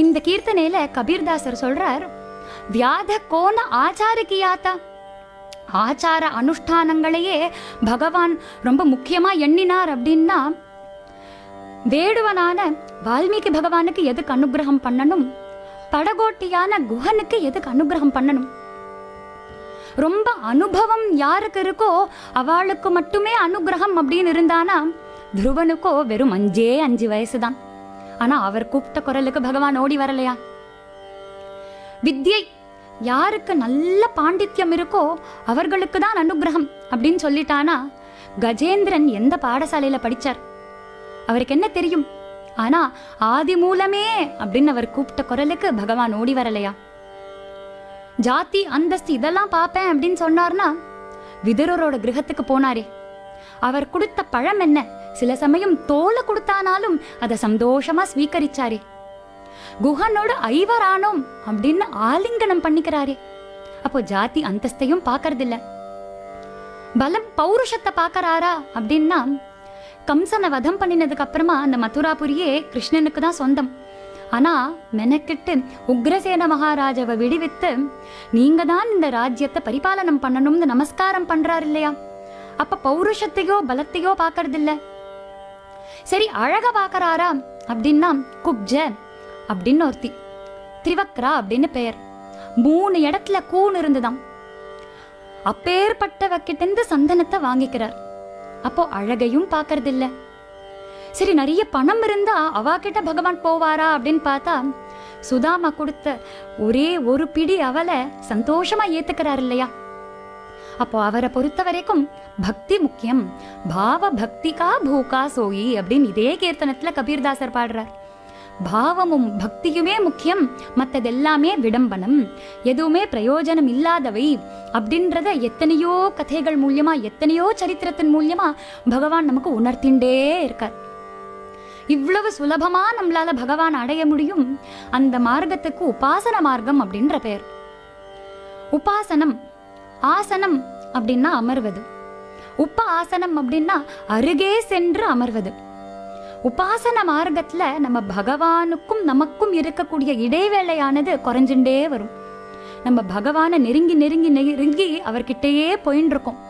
இந்த கீர்த்தனையில கபீர்தாசர் சொல்றார் வியாத கோண ஆச்சாரிக்கியாத்தா ஆச்சார அனுஷ்டானங்களையே பகவான் ரொம்ப முக்கியமா எண்ணினார் அப்படின்னா வேடுவனான வால்மீகி பகவானுக்கு எதுக்கு அனுகிரகம் பண்ணணும் படகோட்டியான குஹனுக்கு எதுக்கு அனுகிரகம் பண்ணணும் ரொம்ப அனுபவம் யாருக்கு இருக்கோ அவளுக்கு மட்டுமே அனுகிரகம் அப்படின்னு இருந்தானா துருவனுக்கோ வெறும் அஞ்சே அஞ்சு வயசுதான் ஆனா அவர் கூப்பிட்ட குரலுக்கு பகவான் ஓடி வரலையா வித்யை யாருக்கு நல்ல பாண்டித்யம் இருக்கோ அவர்களுக்கு தான் அனுகிரகம் அப்படின்னு சொல்லிட்டானா கஜேந்திரன் எந்த பாடசாலையில படிச்சார் அவருக்கு என்ன தெரியும் ஆனா ஆதி மூலமே அப்படின்னு அவர் கூப்பிட்ட குரலுக்கு பகவான் ஓடி வரலையா ஜாதி அந்தஸ்து இதெல்லாம் பார்ப்பேன் அப்படின்னு சொன்னார்னா விதுரரோட கிரகத்துக்கு போனாரே அவர் கொடுத்த பழம் என்ன சில சமயம் தோலை கொடுத்தானாலும் அதை சந்தோஷமா ஸ்வீகரிச்சாரே குஹனோட ஐவரானோம் அப்படின்னு ஆலிங்கனம் பண்ணிக்கிறாரே அப்போ ஜாதி அந்தஸ்தையும் பார்க்கறதில்ல பலம் பௌருஷத்தை பார்க்கறாரா அப்படின்னா கம்சனை வதம் பண்ணினதுக்கு அப்புறமா அந்த மதுராபுரியே கிருஷ்ணனுக்கு தான் சொந்தம் ஆனா மெனக்கிட்டு உக்ரசேன மகாராஜாவை விடுவித்து நீங்க தான் இந்த ராஜ்யத்தை பரிபாலனம் பண்ணணும்னு நமஸ்காரம் பண்றாரு இல்லையா அப்ப பௌருஷத்தையோ பலத்தையோ பார்க்கறதில்ல சரி அழக பார்க்கறாரா அப்படின்னா குப்ஜ அப்படின்னு ஒருத்தி திரிவக்ரா அப்படின்னு பெயர் மூணு இடத்துல கூன் இருந்துதாம் அப்பேற்பட்டவக்கிட்டேந்து சந்தனத்தை வாங்கிக்கிறார் அப்போ அழகையும் பார்க்கறதில்ல சரி நிறைய பணம் இருந்தா அவாகிட்ட பகவான் போவாரா அப்படின்னு பார்த்தா சுதாமா கொடுத்த ஒரே ஒரு பிடி அவளை சந்தோஷமா ஏத்துக்கிறார் இல்லையா அப்போ அவரை பொறுத்த வரைக்கும் பக்தி முக்கியம் பாவ பக்திகா பூகா சோயி அப்படின்னு இதே கீர்த்தனத்துல கபீர்தாசர் பாடுறார் பாவமும் பக்தியுமே முக்கியம் மத்ததெல்லாமே விடம்பனம் எதுவுமே பிரயோஜனம் இல்லாதவை அப்படின்றத எத்தனையோ கதைகள் மூலியமா எத்தனையோ சரித்திரத்தின் மூலியமா பகவான் நமக்கு உணர்த்திண்டே இருக்கார் இவ்வளவு சுலபமா நம்மளால பகவான் அடைய முடியும் அந்த மார்க்கத்துக்கு உபாசன மார்க்கம் அப்படின்ற பெயர் உபாசனம் ஆசனம் அப்படின்னா அமர்வது உப்ப ஆசனம் அப்படின்னா அருகே சென்று அமர்வது உபாசன மார்க்கத்துல நம்ம பகவானுக்கும் நமக்கும் இருக்கக்கூடிய இடைவேளையானது குறைஞ்சுட்டே வரும் நம்ம பகவானை நெருங்கி நெருங்கி நெருங்கி அவர்கிட்டயே போயின்னு இருக்கோம்